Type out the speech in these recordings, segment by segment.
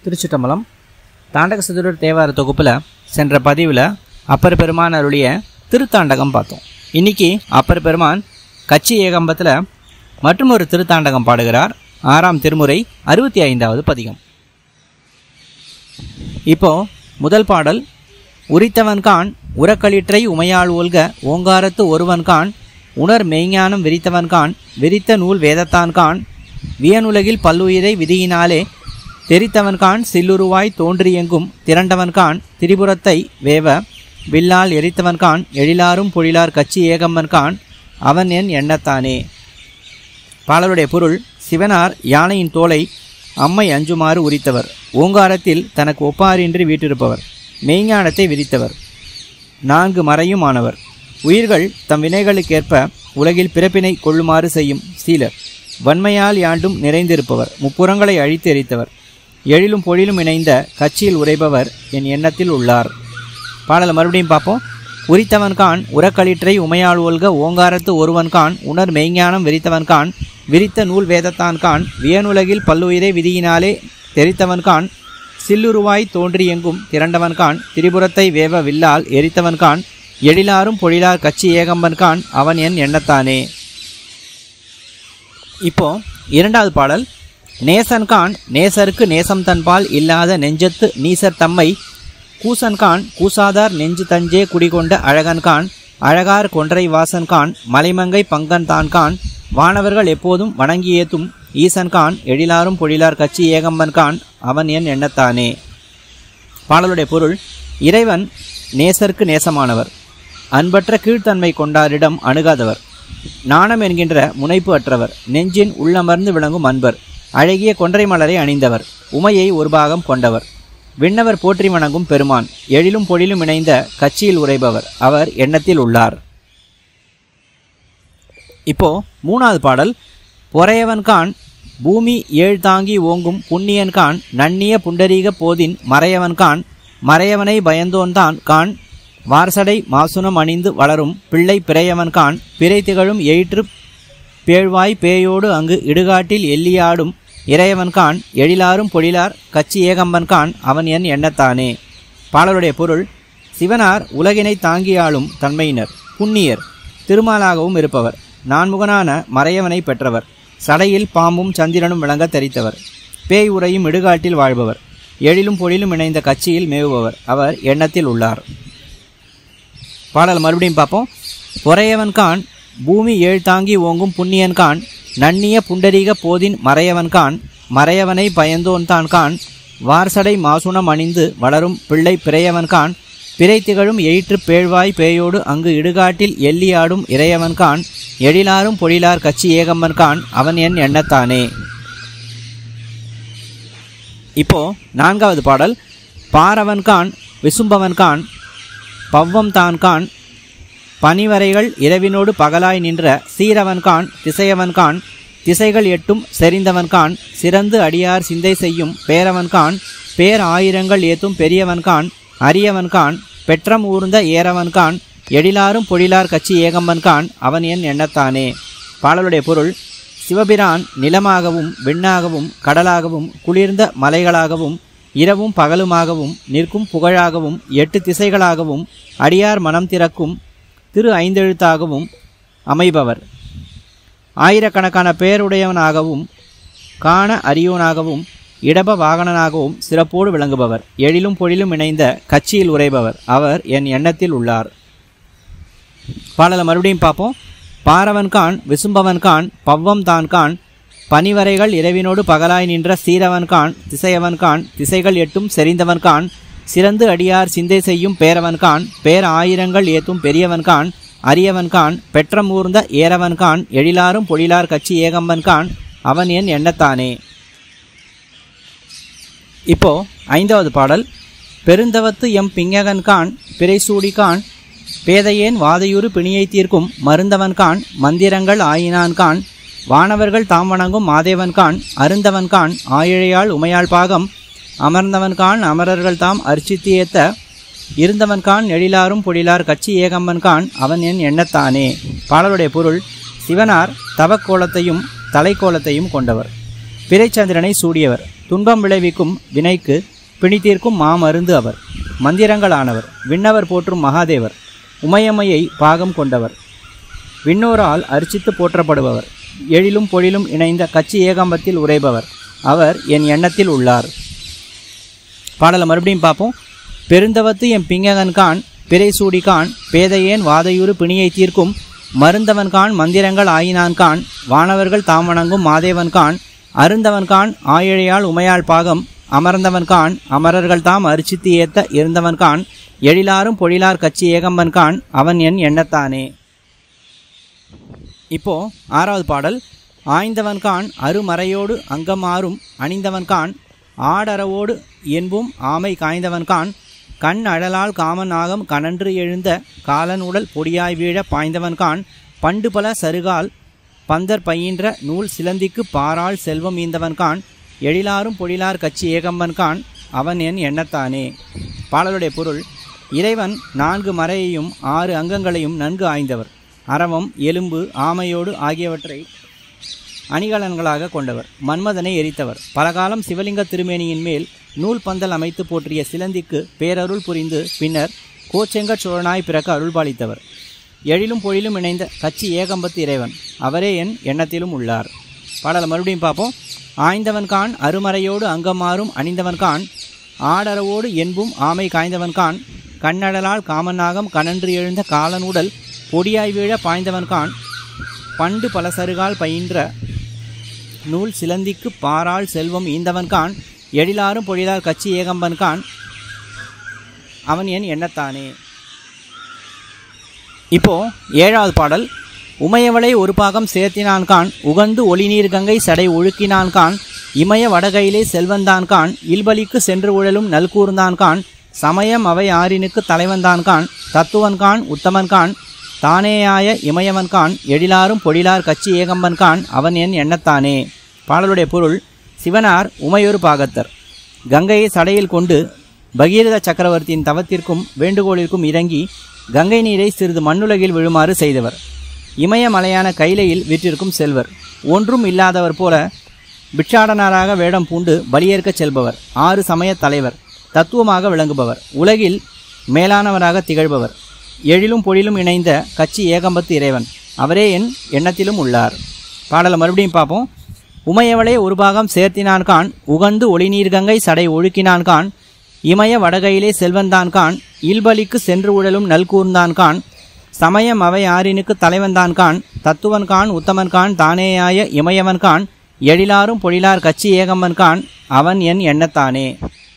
திருச்சிட்டம்பலம் தாண்டக சதுரர் தேவார தொகுப்பில் சென்ற பதிவில் அப்பர் பெருமான் அருளிய திருத்தாண்டகம் பார்த்தோம் இன்னைக்கு அப்பர் பெருமான் கச்சி ஏகம்பத்தில் மற்றும் ஒரு திருத்தாண்டகம் பாடுகிறார் ஆறாம் திருமுறை அறுபத்தி ஐந்தாவது பதிகம் இப்போ முதல் பாடல் உரித்தவன்கான் உரக்களிற்றை உமையாள் ஒல்க ஓங்காரத்து ஒருவன்கான் உணர் மெய்ஞானம் விரித்தவன்கான் விரித்த நூல் வேதத்தான்கான் வியனுலகில் பல்லுயிரை விதியினாலே தெரித்தவன்கான் சில்லுருவாய் தோன்றியெங்கும் திரண்டவன்கான் திரிபுரத்தை வேவ வில்லால் எரித்தவன்கான் எழிலாரும் பொழிலார் கச்சி ஏகம்மன்கான் அவன் என் எண்ணத்தானே பாடலுடைய பொருள் சிவனார் யானையின் தோலை அம்மை அஞ்சுமாறு உரித்தவர் ஓங்காரத்தில் தனக்கு ஒப்பாரின்றி வீட்டிருப்பவர் மெய்ஞானத்தை விதித்தவர் நான்கு மறையும் ஆனவர் உயிர்கள் தம் வினைகளுக்கேற்ப உலகில் பிறப்பினை கொள்ளுமாறு செய்யும் சீலர் வன்மையால் யாண்டும் நிறைந்திருப்பவர் முப்புறங்களை அழித்து எரித்தவர் எழிலும் பொழிலும் இணைந்த கட்சியில் உரைபவர் என் எண்ணத்தில் உள்ளார் பாடலை மறுபடியும் பார்ப்போம் உரித்தவன்கான் உரக்களிற்றை உமையாள் ஒல்க ஓங்காரத்து ஒருவன்கான் உணர் மெய்ஞானம் விரித்தவன்கான் விரித்த நூல் வேதத்தான்கான் வியனுலகில் பல்லுயிரை விதியினாலே தெரித்தவன்கான் சில்லுருவாய் தோன்றியெங்கும் திரண்டவன்கான் திரிபுரத்தை வேவ வில்லால் எரித்தவன்கான் எழிலாரும் பொழிலார் கச்சி ஏகம்பன்கான் அவன் என் எண்ணத்தானே இப்போ இரண்டாவது பாடல் நேசன்கான் நேசருக்கு நேசம் தன்பால் இல்லாத நெஞ்சத்து நீசர் தம்மை கூசன்கான் கூசாதார் நெஞ்சு தஞ்சே குடிகொண்ட அழகன்கான் அழகார் கொன்றை வாசன்கான் மலைமங்கை பங்கன் தான்கான் வானவர்கள் எப்போதும் வணங்கி ஏத்தும் ஈசன்கான் எழிலாரும் பொழிலார் கச்சி ஏகம்பன்கான் அவன் என் எண்ணத்தானே பாடலுடைய பொருள் இறைவன் நேசருக்கு நேசமானவர் அன்பற்ற கீழ்த்தன்மை கொண்டாரிடம் அணுகாதவர் நாணம் என்கின்ற முனைப்பு அற்றவர் நெஞ்சின் உள்ளமர்ந்து விளங்கும் அன்பர் அழகிய கொன்றை மலரை அணிந்தவர் உமையை ஒரு பாகம் கொண்டவர் விண்ணவர் போற்றி வணங்கும் பெருமான் எழிலும் பொழிலும் இணைந்த கட்சியில் உரைபவர் அவர் எண்ணத்தில் உள்ளார் இப்போ மூணாவது பாடல் பொறையவன்கான் பூமி ஏழ் தாங்கி ஓங்கும் புண்ணியன்கான் நன்னிய புண்டரீக போதின் மறையவன்கான் மறையவனை பயந்தோன்தான் கான் வார்சடை மாசுனம் அணிந்து வளரும் பிள்ளை பிறையவன்கான் பிறை திகழும் எயிற்று பேழ்வாய் பேயோடு அங்கு இடுகாட்டில் எல்லியாடும் இறையவன்கான் எழிலாரும் பொழிலார் கச்சி ஏகம்பன்கான் அவன் என் எண்ணத்தானே பாடலுடைய பொருள் சிவனார் உலகினை தாங்கியாளும் தன்மையினர் புண்ணியர் திருமாலாகவும் இருப்பவர் நான்முகனான மறையவனை பெற்றவர் சடையில் பாம்பும் சந்திரனும் விளங்க தெரித்தவர் பேய் உரையும் இடுகாட்டில் வாழ்பவர் எழிலும் பொழிலும் இணைந்த கட்சியில் மேவுபவர் அவர் எண்ணத்தில் உள்ளார் பாடல் மறுபடியும் பார்ப்போம் பொறையவன்கான் பூமி ஏழ் தாங்கி ஓங்கும் புண்ணியன்கான் நன்னிய புண்டரீக போதின் மறையவன்கான் மறையவனை பயந்தோன்தான் கான் வார்சடை மாசுணம் அணிந்து வளரும் பிள்ளை பிறையவன்கான் பிறை திகழும் எயிற்று பேழ்வாய் பேயோடு அங்கு இடுகாட்டில் எல்லியாடும் இறையவன்கான் எழிலாரும் பொழிலார் கச்சி ஏகம்பன்கான் அவன் என் எண்ணத்தானே இப்போ நான்காவது பாடல் பாரவன்கான் விசும்பவன்கான் பவ்வம் தான்கான் பனிவரைகள் இரவினோடு பகலாய் நின்ற சீரவன்கான் திசையவன்கான் திசைகள் எட்டும் செறிந்தவன்கான் சிறந்து அடியார் சிந்தை செய்யும் பேரவன்கான் பேர் ஆயிரங்கள் ஏத்தும் பெரியவன்கான் அரியவன்கான் பெற்றம் ஊர்ந்த ஏறவன்கான் எழிலாரும் பொழிலார் கச்சி ஏகம்பன்கான் அவன் என் எண்ணத்தானே பாடலுடைய பொருள் சிவபிரான் நிலமாகவும் விண்ணாகவும் கடலாகவும் குளிர்ந்த மலைகளாகவும் இரவும் பகலுமாகவும் நிற்கும் புகழாகவும் எட்டு திசைகளாகவும் அடியார் மனம் திறக்கும் திரு ஐந்தெழுத்தாகவும் அமைபவர் ஆயிரக்கணக்கான பேருடையவனாகவும் காண அரியோனாகவும் இடப வாகனனாகவும் சிறப்போடு விளங்குபவர் எழிலும் பொழிலும் இணைந்த கட்சியில் உரைபவர் அவர் என் எண்ணத்தில் உள்ளார் பாடலை மறுபடியும் பார்ப்போம் பாரவன்கான் விசும்பவன்கான் பவ்வம் தான்கான் பனிவரைகள் இரவினோடு பகலாய் நின்ற சீரவன்கான் திசையவன்கான் திசைகள் எட்டும் செறிந்தவன்கான் சிறந்து அடியார் சிந்தை செய்யும் பேரவன்கான் பேர் ஆயிரங்கள் ஏத்தும் பெரியவன்கான் அரியவன்கான் பெற்றமூர்ந்த ஏறவன்கான் எழிலாரும் பொழிலார் கட்சி ஏகம்பன்கான் அவன் என் எண்ணத்தானே இப்போ ஐந்தாவது பாடல் பெருந்தவத்து எம் பிங்ககன்கான் பிறைசூடிகான் பேதையேன் வாதையுறு பிணியை தீர்க்கும் மருந்தவன்கான் மந்திரங்கள் ஆயினான்கான் வானவர்கள் தாம் வணங்கும் மாதேவன்கான் அருந்தவன்கான் ஆயிழையாள் உமையாள் பாகம் அமர்ந்தவன்கான் அமரர்கள் தாம் அர்ச்சித்து ஏத்த இருந்தவன்கான் எழிலாரும் பொழிலார் கச்சி ஏகம்பன்கான் அவன் என் எண்ணத்தானே பாடலுடைய பொருள் சிவனார் தவக்கோலத்தையும் தலைக்கோலத்தையும் கொண்டவர் பிறைச்சந்திரனை சூடியவர் துன்பம் விளைவிக்கும் வினைக்கு பிணித்தீர்க்கும் மாமருந்து அவர் மந்திரங்களானவர் விண்ணவர் போற்றும் மகாதேவர் உமையம்மையை பாகம் கொண்டவர் விண்ணோரால் அர்ச்சித்து போற்றப்படுபவர் எழிலும் பொழிலும் இணைந்த கச்சி ஏகாம்பத்தில் உரைபவர் அவர் என் எண்ணத்தில் உள்ளார் பாடலை மறுபடியும் பார்ப்போம் பெருந்தவத்து என் பிங்ககன்கான் பிறை சூடிகான் பேதையேன் வாதையுறு பிணியை தீர்க்கும் மருந்தவன்கான் மந்திரங்கள் ஆயினான்கான் வானவர்கள் தாம் வணங்கும் மாதேவன்கான் அருந்தவன்கான் ஆயிழையால் உமையாள் பாகம் அமர்ந்தவன்கான் அமரர்கள் தாம் அரிசித்து ஏத்த இருந்தவன்கான் எழிலாரும் பொழிலார் கச்சி ஏகம்பன்கான் அவன் என் எண்ணத்தானே இப்போ ஆறாவது பாடல் ஆய்ந்தவன்கான் அருமறையோடு அங்கமாறும் அணிந்தவன்கான் ஆடரவோடு என்பும் ஆமை காய்ந்தவன்கான் கண் அழலால் காமன் நாகம் கனன்று எழுந்த காலன் உடல் பொடியாய் வீழ பாய்ந்தவன்கான் பண்டு பல சருகால் பந்தர் பயின்ற நூல் சிலந்திக்கு பாராள் செல்வம் ஈந்தவன்கான் எழிலாரும் பொழிலார் கச்சி ஏகம்பன்கான் அவன் என் எண்ணத்தானே பாடலுடைய பொருள் இறைவன் நான்கு மறையையும் ஆறு அங்கங்களையும் நன்கு ஆய்ந்தவர் அரவம் எலும்பு ஆமையோடு ஆகியவற்றை அணிகலன்களாக கொண்டவர் மன்மதனை எரித்தவர் பலகாலம் சிவலிங்க திருமேனியின் மேல் நூல் பந்தல் அமைத்து போற்றிய சிலந்திக்கு பேரருள் புரிந்து பின்னர் கோச்செங்கச் சோழனாய் பிறக்க அருள்பாலித்தவர் எழிலும் பொழிலும் இணைந்த கச்சி ஏகம்பத்து இறைவன் அவரே என் எண்ணத்திலும் உள்ளார் பாடலை மறுபடியும் பார்ப்போம் ஆய்ந்தவன்கான் அருமறையோடு அங்கமாறும் அணிந்தவன்கான் ஆடரவோடு என்பும் ஆமை காய்ந்தவன்கான் கண்ணடலால் காமநாகம் கனன்று எழுந்த காலனுடல் பொடியாய் வீழ பாய்ந்தவன்கான் பண்டு பல சருகால் பயின்ற நூல் சிலந்திக்கு பாராள் செல்வம் ஈந்தவன்கான் எழிலாரும் பொழிலார் கச்சி ஏகம்பன்கான் அவன் என் எண்ணத்தானே இப்போ ஏழாவது பாடல் உமையவளை ஒரு பாகம் சேர்த்தினான்கான் உகந்து ஒளிநீர் கங்கை சடை ஒழுக்கினான்கான் இமய வடகையிலே செல்வந்தான்கான் இல்பலிக்கு சென்று உழலும் நல்கூர்ந்தான்கான் சமயம் அவை ஆறினுக்கு தலைவந்தான்கான் தத்துவன்கான் உத்தமன்கான் தானேயாய இமயவன்கான் எழிலாரும் பொழிலார் கச்சி ஏகம்பன்கான் அவன் என் எண்ணத்தானே பாடலுடைய பொருள் சிவனார் உமையொரு பாகத்தர் கங்கையை சடையில் கொண்டு பகீரத சக்கரவர்த்தியின் தவத்திற்கும் வேண்டுகோளிற்கும் இறங்கி கங்கை நீரை சிறிது மண்ணுலகில் விழுமாறு செய்தவர் இமயமலையான கைலையில் வீற்றிருக்கும் செல்வர் ஒன்றும் இல்லாதவர் போல பிட்சாடனராக வேடம் பூண்டு பலியேற்கச் செல்பவர் ஆறு சமய தலைவர் தத்துவமாக விளங்குபவர் உலகில் மேலானவராக திகழ்பவர் எழிலும் பொழிலும் இணைந்த கச்சி ஏகம்பத்து இறைவன் அவரே என் எண்ணத்திலும் உள்ளார் பாடலை மறுபடியும் பார்ப்போம் உமையவளே ஒரு பாகம் சேர்த்தினான்கான் உகந்து ஒளிநீர் கங்கை சடை ஒழுக்கினான்கான் இமய வடகையிலே செல்வந்தான்கான் இல்பலிக்கு சென்று உழலும் நல்கூர்ந்தான்கான் சமயம் அவை ஆறினுக்கு தலைவன்தான்கான் தத்துவன்கான் உத்தமன்கான் தானேயாய இமயவன்கான் எழிலாரும் பொழிலார் கச்சி ஏகம்பன்கான் அவன் என் எண்ணத்தானே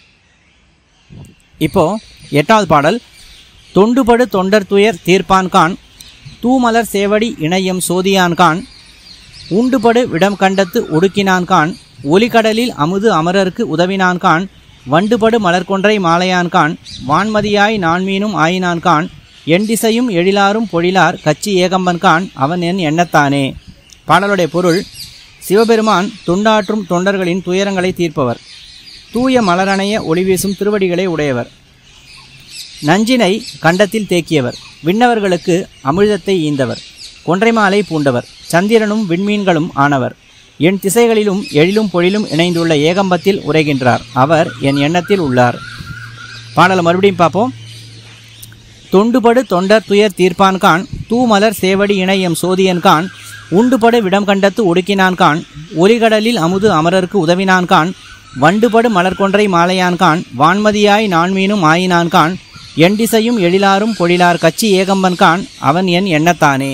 இப்போ எட்டாவது பாடல் தொண்டுபடு தொண்டர் துயர் தீர்ப்பான்கான் தூமலர் சேவடி இணையம் சோதியான்கான் உண்டுபடு விடம் கண்டத்து ஒடுக்கினான்கான் ஒலிகடலில் அமுது அமரருக்கு உதவினான்கான் வண்டுபடு மலர்கொன்றை மாலையான்கான் வான்மதியாய் நான்மீனும் ஆயினான்கான் என் திசையும் எழிலாரும் பொழிலார் கச்சி ஏகம்பன்கான் அவன் என் எண்ணத்தானே பாடலுடைய பொருள் சிவபெருமான் தொண்டாற்றும் தொண்டர்களின் துயரங்களை தீர்ப்பவர் தூய மலரணைய ஒளிவீசும் திருவடிகளை உடையவர் நஞ்சினை கண்டத்தில் தேக்கியவர் விண்ணவர்களுக்கு அமிர்தத்தை ஈந்தவர் கொன்றைமாலை பூண்டவர் சந்திரனும் விண்மீன்களும் ஆனவர் என் திசைகளிலும் எழிலும் பொழிலும் இணைந்துள்ள ஏகம்பத்தில் உரைகின்றார் அவர் என் எண்ணத்தில் உள்ளார் பாடலை மறுபடியும் பார்ப்போம் தொண்டுபடு தொண்டர் துயர் தீர்ப்பான்கான் தூமலர் சேவடி இணையம் சோதியன்கான் உண்டுபடு விடம் கண்டத்து ஒடுக்கினான்கான் ஒலிகடலில் அமுது அமரருக்கு உதவினான்கான் வண்டுபடு மலர்கொன்றை மாலையான்கான் வான்மதியாய் நான்மீனும் ஆயினான்கான் என் திசையும் எழிலாரும் பொழிலார் கச்சி ஏகம்பன்கான் அவன் என் எண்ணத்தானே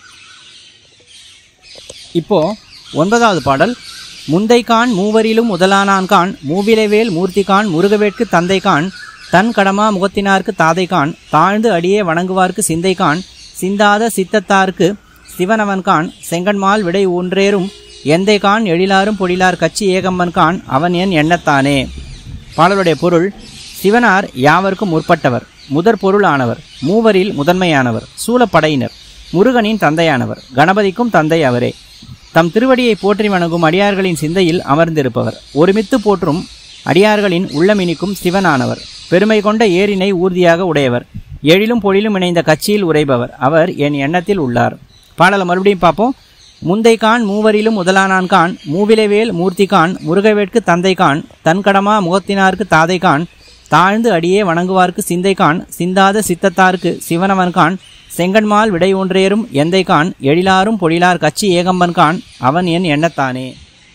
இப்போ ஒன்பதாவது பாடல் முந்தைக்கான் மூவரிலும் முதலானான்கான் மூவிலைவேல் மூர்த்திகான் முருகவேட்கு தந்தைகான் தன் கடமா முகத்தினார்க்கு தாதைகான் தாழ்ந்து அடியே வணங்குவார்க்கு சிந்தைகான் சிந்தாத சித்தத்தார்க்கு சிவனவன்கான் செங்கன்மால் விடை ஒன்றேறும் எந்தைகான் எழிலாரும் பொழிலார் கச்சி ஏகம்பன்கான் அவன் என் எண்ணத்தானே பாடலுடைய பொருள் சிவனார் யாவருக்கும் முற்பட்டவர் முதற் பொருளானவர் மூவரில் முதன்மையானவர் சூலப்படையினர் முருகனின் தந்தையானவர் கணபதிக்கும் தந்தை அவரே தம் திருவடியை போற்றி வணங்கும் அடியார்களின் சிந்தையில் அமர்ந்திருப்பவர் ஒருமித்து போற்றும் அடியார்களின் உள்ளமினிக்கும் சிவனானவர் பெருமை கொண்ட ஏரினை ஊர்தியாக உடையவர் எழிலும் பொழிலும் இணைந்த கட்சியில் உரைபவர் அவர் என் எண்ணத்தில் உள்ளார் பாடலை மறுபடியும் பார்ப்போம் முந்தைகான் மூவரிலும் முதலானான்கான் மூவிலைவேல் மூர்த்திகான் முருகவேட்கு தந்தைகான் தன்கடமா முகத்தினார்க்கு தாதைகான் தாழ்ந்து அடியே வணங்குவார்க்கு சிந்தைகான் சிந்தாத சித்தத்தார்க்கு சிவனவன்கான் செங்கன்மால் விடை ஒன்றேறும் எந்தைகான் எழிலாரும் பொழிலார் கச்சி ஏகம்பன்கான் அவன் என் எண்ணத்தானே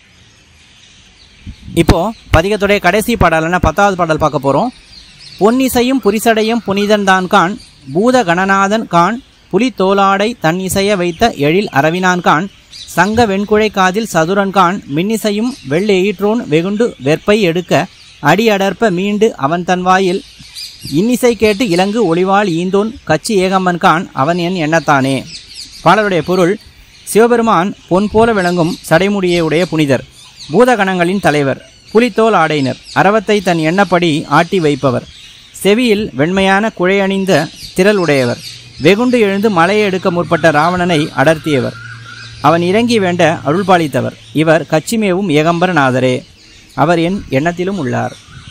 இப்போ பதிகத்துடைய கடைசி பாடலான பத்தாவது பாடல் பார்க்க போறோம் பொன்னிசையும் புரிசடையும் புனிதன் தான் கான் பூத கணநாதன் கான் புலி தோலாடை தன் இசைய வைத்த எழில் அரவினான் கான் சங்க வெண்குழை காதில் சதுரன் கான் மின்னிசையும் வெள்ளெயிற்றோன் வெகுண்டு வெற்பை எடுக்க அடி அடர்ப்ப மீண்டு அவன் தன் வாயில் இன்னிசை கேட்டு இலங்கு ஒளிவாள் ஈந்தோன் கச்சி ஏகம்பன் கான் அவன் என் எண்ணத்தானே பாடலுடைய பொருள் சிவபெருமான் பொன் போல விளங்கும் சடைமுடியை உடைய புனிதர் பூதகணங்களின் தலைவர் புலித்தோல் ஆடையினர் அரவத்தை தன் எண்ணப்படி ஆட்டி வைப்பவர் செவியில் வெண்மையான குழையணிந்த திரள் உடையவர் வெகுண்டு எழுந்து மலையை எடுக்க முற்பட்ட ராவணனை அடர்த்தியவர் அவன் இறங்கி வேண்ட அருள்பாலித்தவர் இவர் கச்சிமேவும் ஏகம்பரநாதரே அவர் என் எண்ணத்திலும் உள்ளார்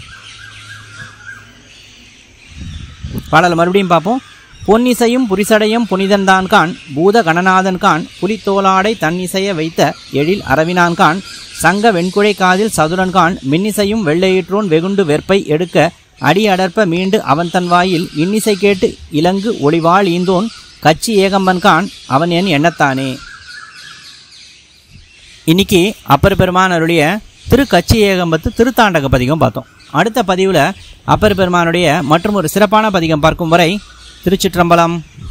பாடல் மறுபடியும் பார்ப்போம் பொன்னிசையும் புரிசடையும் புனிதன்தான் கான் பூத கணநாதன் கான் புலித்தோலாடை தன்னிசைய வைத்த எழில் அரவினான் கான் சங்க வெண்குழை காதில் சதுரன் கான் மின்னிசையும் வெள்ளையிற்றோன் வெகுண்டு வெற்பை எடுக்க அடி அடர்ப்ப மீண்டு அவன் தன் வாயில் இன்னிசை கேட்டு இலங்கு ஒளிவாள் ஈந்தோன் கச்சி ஏகம்பன் கான் அவன் என் எண்ணத்தானே இன்னைக்கு அப்பர் பெருமான் அருளிய திரு கச்சி ஏகம்பத்து திருத்தாண்டக பதிகம் பார்த்தோம் அடுத்த பதிவில் அப்பர் பெருமானுடைய மற்றும் ஒரு சிறப்பான பதிகம் பார்க்கும் வரை திருச்சிற்றம்பலம்